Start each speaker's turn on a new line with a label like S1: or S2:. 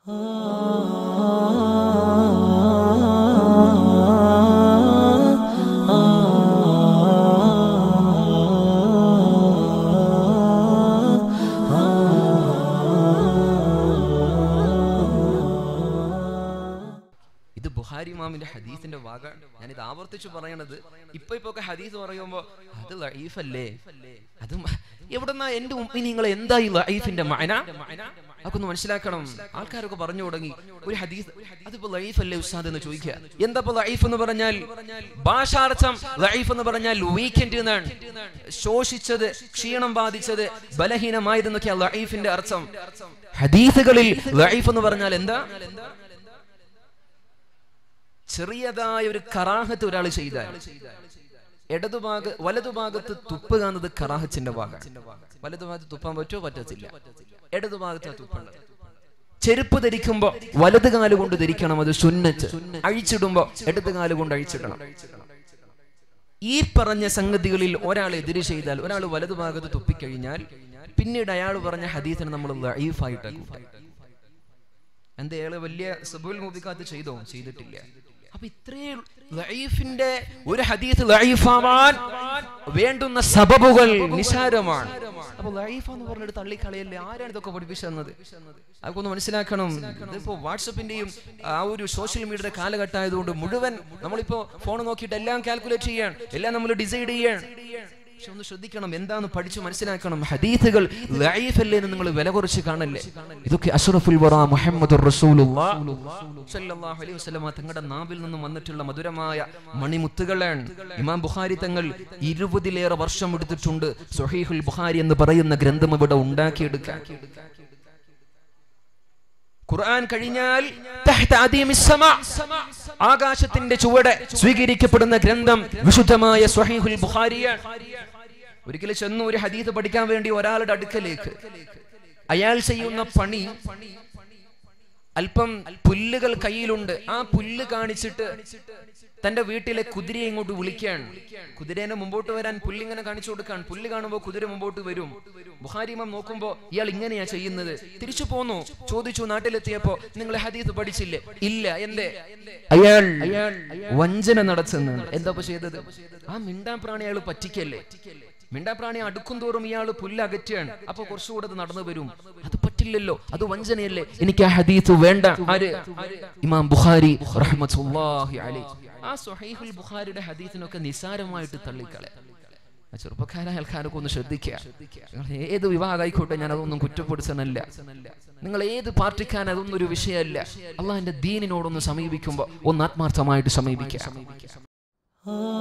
S1: ഇത് ബുഹാരി ഇമാമിന്റെ ഹദീസിന്റെ വാക ഞാൻ ഇത് ആവർത്തിച്ച് പറയണത് ഇപ്പൊ ഇപ്പൊ ഒക്കെ ഹദീസ് പറയുമ്പോ അത് ലൈഫല്ലേ അത് എവിടെന്നാ എന്റെ മുമ്പിൽ നിങ്ങൾ എന്താ ഈ ലൈഫിന്റെ മഅന അതൊക്കെ ഒന്ന് മനസ്സിലാക്കണം ആൾക്കാരൊക്കെ പറഞ്ഞു തുടങ്ങി ഒരു ഹദീസ് അതിപ്പോ ലൈഫ് അല്ലേ ഉസ്താദ് എന്ന് ചോദിക്കുക എന്താ ഇപ്പൊ ലൈഫ് എന്ന് പറഞ്ഞാൽ ഭാഷാർത്ഥം ലൈഫ് എന്ന് പറഞ്ഞാൽ വീക്കെൻഡ് എന്നാണ് ശോഷിച്ചത് ക്ഷീണം ബാധിച്ചത് ബലഹീനമായതെന്നൊക്കെയാണ് ലൈഫിന്റെ അർത്ഥം ഹദീസുകളിൽ ലൈഫ് എന്ന് പറഞ്ഞാൽ എന്താ ചെറിയതായ ഒരു കറാഹത്ത് ഒരാൾ ചെയ്താൽ ഇടതുഭാഗ വലതുഭാഗത്ത് തുപ്പ് കാണുന്നത് കറാഹത്തിന്റെ ഭാഗമാണ് വലതുഭാഗത്ത് തുപ്പാൻ പറ്റുമോ പറ്റത്തില്ല ഇടതുഭാഗത്ത് തുപ്പുള്ളത് ചെരുപ്പ് ധരിക്കുമ്പോ വലത് കാല് കൊണ്ട് ധരിക്കണം അത് സുന്നത്ത് അഴിച്ചിടുമ്പോ ഇടത് കാല് കൊണ്ട് അഴിച്ചിടണം ഈ പറഞ്ഞ സംഗതികളിൽ ഒരാൾ എതിര് ചെയ്താൽ ഒരാൾ വലതുഭാഗത്ത് തുപ്പിക്കഴിഞ്ഞാൽ പിന്നീട് അയാൾ പറഞ്ഞ ഹദീസിനെ നമ്മൾ ലൈഫായിട്ട് കൂട്ടാം എന്താ അയാള് വലിയ സബുൽ മുബിക്കാത്ത് ചെയ്തോ ചെയ്തിട്ടില്ല അപ്പൊ ഇത്രയും ലൈഫിന്റെ ഒരു ഹദീസ് ലൈഫാവാൻ വേണ്ടുന്ന സബബുകൾ നിസാരമാണ് അപ്പൊ ലൈഫ് എന്ന് പറഞ്ഞിട്ട് തള്ളിക്കളയല്ലേ ആരാണ് ഇതൊക്കെ പഠിപ്പിച്ചു തന്നത് അതൊക്കെ ഒന്ന് മനസ്സിലാക്കണം ഇതിപ്പോ വാട്സപ്പിന്റെയും ആ ഒരു സോഷ്യൽ മീഡിയയുടെ കാലഘട്ടമായതുകൊണ്ട് മുഴുവൻ നമ്മളിപ്പോ ഫോൺ നോക്കിയിട്ട് എല്ലാം കാൽക്കുലേറ്റ് ചെയ്യാൻ എല്ലാം നമ്മൾ ഡിസൈഡ് ചെയ്യാൻ പക്ഷെ ഒന്ന് ശ്രദ്ധിക്കണം എന്താന്ന് പഠിച്ചു മനസ്സിലാക്കണം ഹദീസുകൾ ലൈഫല്ലേ എന്ന് നിങ്ങൾ വില കുറച്ച് കാണല്ലേ ഇതൊക്കെ അഷ്റഫുൽ വറ മുഹമ്മദ് തങ്ങളുടെ നാവിൽ നിന്നും വന്നിട്ടുള്ള മധുരമായ മണിമുത്തുകളാണ് ഇമാം ബുഖാരി തങ്ങൾ ഇരുപതിലേറെ വർഷം എടുത്തിട്ടുണ്ട് സൊഹീഹുൽ ബുഖാരി എന്ന് പറയുന്ന ഗ്രന്ഥം ഇവിടെ ഉണ്ടാക്കിയെടുക്കാൻ ഖുർആൻ കഴിഞ്ഞാൽ തഹ്ത അദീമിസ് സമ ആകാശത്തിന്റെ ചുവടെ സ്വീകരിക്കപ്പെടുന്ന ഗ്രന്ഥം വിശുദ്ധമായ സ്വഹീഹുൽ ബുഖാരിയാണ് ഒരിക്കലും ചെന്നു ഒരു ഹദീസ് പഠിക്കാൻ വേണ്ടി ഒരാളുടെ അടുക്കലേക്ക് അയാൾ ചെയ്യുന്ന പണി അല്പം പുല്ലുകൾ കയ്യിലുണ്ട് ആ പുല്ല് കാണിച്ചിട്ട് തന്റെ വീട്ടിലെ കുതിരയെ ഇങ്ങോട്ട് വിളിക്കുകയാണ് കുതിരേനെ മുമ്പോട്ട് വരാൻ പുല്ലിങ്ങനെ കാണിച്ചു കൊടുക്കാൻ പുല്ല് കാണുമ്പോൾ കുതിര മുമ്പോട്ട് വരും ബുഹാരിമം നോക്കുമ്പോ ഇയാൾ ഇങ്ങനെയാ ചെയ്യുന്നത് തിരിച്ചു പോന്നു ചോദിച്ചു നാട്ടിലെത്തിയപ്പോ നിങ്ങൾ ഹദീസ് പഠിച്ചില്ലേ ഇല്ല എന്തേ അയാൾ വഞ്ചന നടത്തുന്നു എന്താ ഇപ്പൊ ചെയ്തത് ആ മിണ്ടാൻ പ്രാണി അയാൾ പറ്റിക്കല്ലേ മിണ്ടാപ്രാണി അടുക്കും തോറും ഇയാൾ പുല്ല് അകറ്റുകയാണ് അപ്പൊ കുറച്ചുകൂടെ അത് നടന്നു വരും അത് പറ്റില്ലല്ലോ അത് വഞ്ചനയല്ലേ എനിക്ക് ആ ഹദീത്ത് വേണ്ട ആര് ഇമാം ബുഖാരി റഹ്മത്തുള്ളാഹി അലൈഹി ആ സ്വഹീഹുൽ ബുഖാരിയുടെ ഹദീത്തിനൊക്കെ നിസാരമായിട്ട് തള്ളിക്കളെ ആ ചെറുപ്പക്കാരായ ആൾക്കാരൊക്കെ ഒന്ന് ശ്രദ്ധിക്കുക നിങ്ങൾ ഏത് വിഭാഗമായിക്കോട്ടെ ഞാൻ അതൊന്നും കുറ്റപ്പെടുത്തണല്ല നിങ്ങൾ ഏത് പാർട്ടിക്കാൻ അതൊന്നും ഒരു വിഷയമല്ല അള്ളാഹിന്റെ ദീനിനോടൊന്ന് സമീപിക്കുമ്പോൾ ഒന്ന് ആത്മാർത്ഥമായിട്ട് സമീപിക്കുക